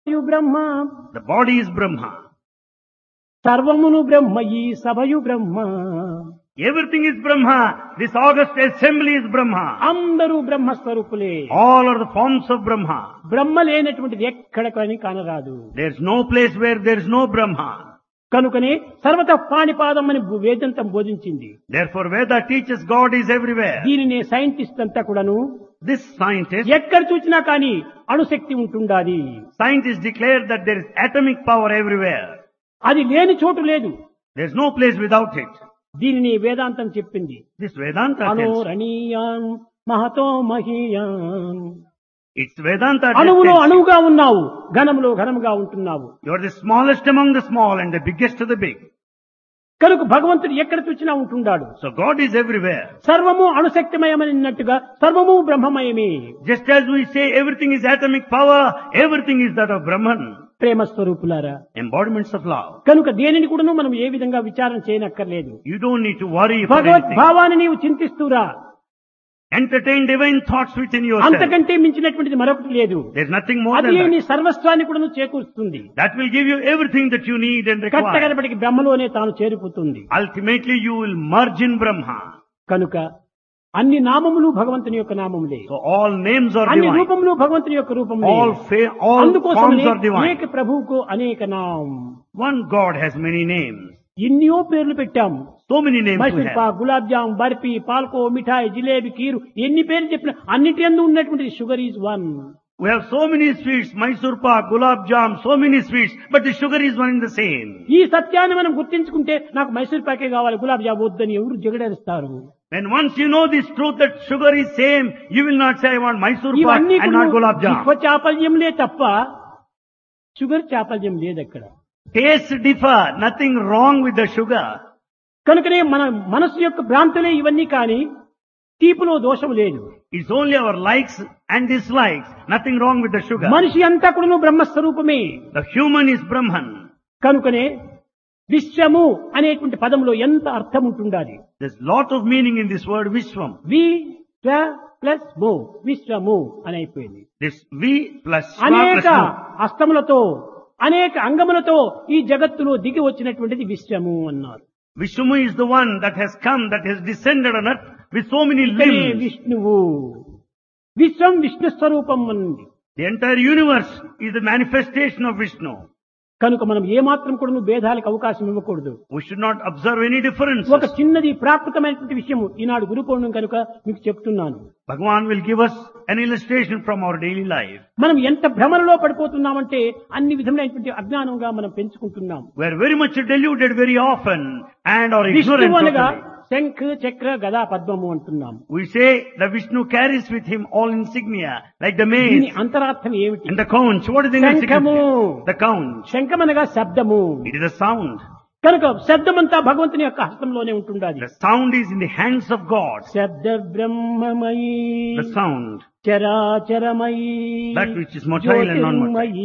You Brahma The body is Brahma. సర్వమును బ్రహ్మ ఈ సభయు బ్రహ్మ Everything is Brahma. This august assembly is Brahma. అందరూ బ్రహ్మస్వరూపులే All are the forms of Brahma. బ్రహ్మ లేనటువంటిది ఎక్కడ కానీ కానరాదు There's no place where there's no Brahma. కనుకనే సర్వత పాణిపాదం అని వేదంతం బోధించింది Therefore Veda teaches God is everywhere. దీనిని సైంటిస్ట్ అంతా కూడాను This scientist, ఎక్కడ చూసినా కానీ అణుశక్తి ఉంటుండాలి scientists declare that there is atomic power everywhere. అది లేని చోటు లేదు There's no place without it. దీనిని వేదాంతం చెప్పింది This Vedanta tells. అనోరణీయాన్ మహతో మహీయాన్ It's Vedanta that అణువులో tells. అణువుగా ఉన్నావు ఘనములో ఘనముగా ఉంటున్నావు You're the smallest among the small and the biggest of the big. కనుక భగవంతుడు ఎక్కడ చూసినా ఉంటున్నాడు So God is everywhere. సర్వము అణుశక్తిమయమైనట్టుగా సర్వము బ్రహ్మమయమే Just as we say everything is atomic power, everything is that of Brahman. ప్రేమ స్వరూపులారా Embodiments of love. కనుక దేనిని కూడాను మనం ఏ విధంగా విచారం చేయనక్కర్లేదు You don't need to worry for భగవద్ anything. భావాన్ని నీవు చింతిస్తూరా Entertain divine thoughts within yourself. అంతకంటే మించినటువంటిది మరొకటి లేదు There's nothing more అది than నీ that. సర్వస్వాన్ని కూడా చేకూరుస్తుంది That will give you everything that you need and require. కట్టగడపటికి బ్రహ్మలోనే తాను చేరిపోతుంది Ultimately you will merge in Brahma. కనుక అన్ని నామములు భగవంతుని యొక్క నామములే So all names are అన్ని divine. రూపములు భగవంతుని యొక్క రూపములే All, fa- all అందుకోసమనే forms are divine. ఏక ప్రభువుకు అనేక నామం One God has many names. ఎన్నో పేర్లు పెట్టాం So many names we Mysore have. Pak gulab jam barfi పాల్కో మిఠాయి జిలేబి కీరు ఎన్ని పేర్లు చెప్పినా అన్నిటి అందు ఉన్నటువంటి sugar is one We have so many sweets, Mysore Pak, Gulab Jam, so many sweets, but the sugar is one and the same. ఈ సత్యాన్ని మనం గుర్తించుకుంటే నాకు మైసూర్ పాకే కావాలి గులాబ్ జామ్ వద్దని ఎవరు జగడేస్తారు When once you know this truth that sugar is same, you will not say I want Mysore Pak ఇవన్నీ and not Gulab Jam. విశ్వ చాపల్యంలే తప్ప షుగర్ చాపల్యం లేదు అక్కడ Tastes differ, nothing wrong with the sugar. కనుకనే మన మనస్సు యొక్క భ్రాంతులే ఇవన్నీ కానీ తీపులో దోషం లేదు It's only our likes and dislikes, nothing wrong with the sugar. మనిషి అంతా కూడా బ్రహ్మస్వరూపమే The human is Brahman. కనుకనే విశ్వము అనేటువంటి పదంలో ఎంత అర్థం ఉంటుండాలి There's lot of meaning in this word Vishwam. వి స్వ ప్లస్ మో విశ్వము అని అయిపోయింది This V plus Shva అనేక plus Mu. అస్తములతో అనేక అంగములతో ఈ జగత్తులో దిగి వచ్చినటువంటిది విశ్వము అన్నారు Vishnu is the one that has come, that has descended on earth with so many ఇక్కడే limbs. విష్ణువు విశ్వం విష్ణు స్వరూపం అన్నది The entire universe is the manifestation of Vishnu. కనుక మనం ఏమాత్రం కూడా భేదాలకు అవకాశం ఇవ్వకూడదు We should not observe any differences. ఒక చిన్నది ప్రాకృతమైనటువంటి విషయం ఈనాడు గురు పౌర్ణం కనుక మీకు చెప్తున్నాను Bhagavan will give us an illustration from our daily life. మనం ఎంత భ్రమలలో పడిపోతున్నామంటే అన్ని విధములైనటువంటి అజ్ఞానంగా మనం పెంచుకుంటున్నాం We are very much deluded very often and are ignorant విష్ణువు అనగా totally. శంఖ్ చక్ర గదా పద్మము అంటున్నాం We say the Vishnu carries with him all insignia, like the దీని mace అంతరార్థం ఏమిటి and the conch. What is the inner శంఖము significance? The conch. శంఖం అనగా శబ్దము It is a sound. కనుక శబ్దమంతా భగవంతుని యొక్క హస్తంలోనే ఉంటుండాలి The sound is in the hands of God. శబ్ద బ్రహ్మమయీ The sound. చరాచరమయీ That which is motile and non-motile. జ్యోతిర్మయీ